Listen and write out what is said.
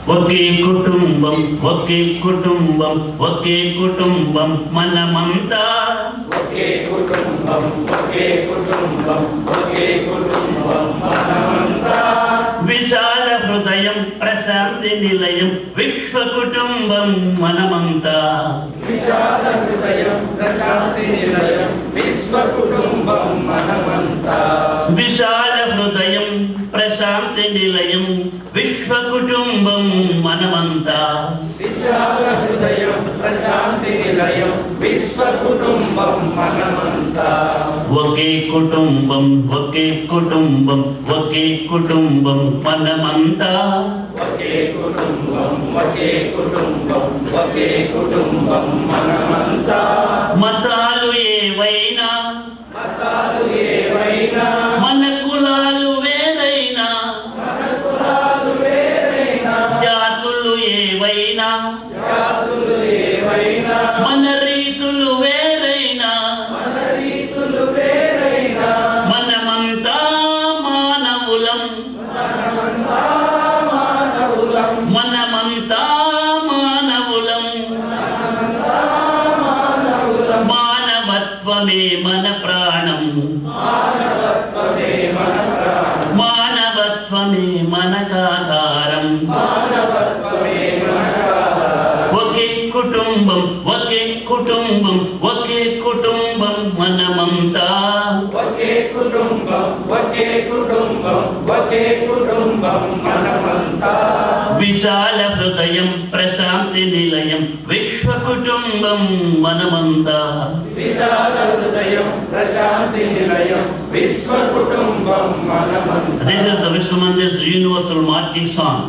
ఒకే కుటుంబం ఒకే కుటుంబం ఒకే కుటుంబం మనమంతా ఒకే కుటుంబం ఒకే కుటుంబం ఒకే కుటుంబం మనమంతా విశాల హృదయం ప్రశాంతి నిలయం విశ్వ కుటుంబం మనమంతా విశాల హృదయం ప్రశాంతి నిలయం విశ్వ కుటుంబం మనమంతా విశాల హృదయం ప్రశాంతి నిలయం విశ్వ కుటుంబం మనమంతా విశాల హృదయం ప్రశాంతి నిలయం విశ్వ కుటుంబం మనమంతా ఒకే కుటుంబం ఒకే కుటుంబం ఒకే కుటుంబం మనమంతా ఒకే కుటుంబం ఒకే కుటుంబం ఒకే కుటుంబం మనమంతా మతాలు ఏవైనా మతాలు ఏవైనా మన కులాలు వేరైనా జాతులు ఏవైనా జాతులు ఏవైనా మన రీతులు వేరైనా మన రీతులు వేరైనా మనమంతా మానవులం మానవులం మనమంతా మానవులం మానవత్వమే మన ప్రాణం మానవత్వమే మన ప్రాణం మానవత్వమే మనకాధారం మానవత్వమే మన ఆధారం. ఒకే కుటుంబం ఒకే కుటుంబం ఒకే కుటుంబం మనమంతా ఒకే కుటుంబం ఒకే కుటుంబం ఒకే కుటుంబం మనమంతా విశాల హృదయం ప్రశాంతి నిలయం విశ్వ కుటుంబం మనమంతా విశాల హృదయం ప్రశాంతి నిలయం విశ్వ కుటుంబం మనమంతా This is the Vishnu Mandir's universal marching song.